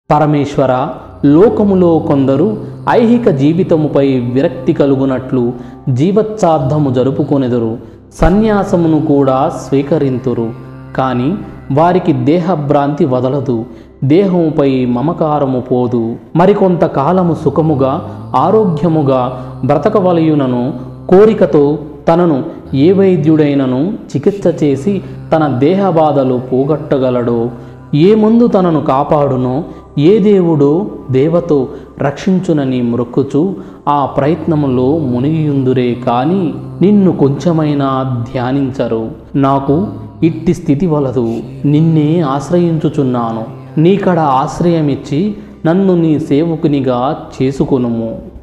పరమేశ్వర లోకములో కొందరు ఐహిక జీవితముపై విరక్తి కలుగునట్లు జీవచ్ఛార్థము జరుపుకొనెదరు సన్యాసమును కూడా స్వీకరింతురు కానీ వారికి దేహభ్రాంతి వదలదు దేహముపై మమకారము పోదు మరికొంత కాలము సుఖముగా ఆరోగ్యముగా బ్రతకవలయునను కోరికతో తనను ఏ వైద్యుడైనను చికిత్స చేసి తన దేహ బాధలు పోగొట్టగలడో ఏ మందు తనను కాపాడునో ఏ దేవుడో దేవతో రక్షించునని మొక్కుచు ఆ ప్రయత్నములో మునిగియుందురే కాని నిన్ను కొంచెమైనా ధ్యానించరు నాకు ఇట్టి స్థితి వలదు నిన్నే ఆశ్రయించుచున్నాను నీకడ ఆశ్రయమిచ్చి నన్ను నీ సేవకునిగా చేసుకొనుము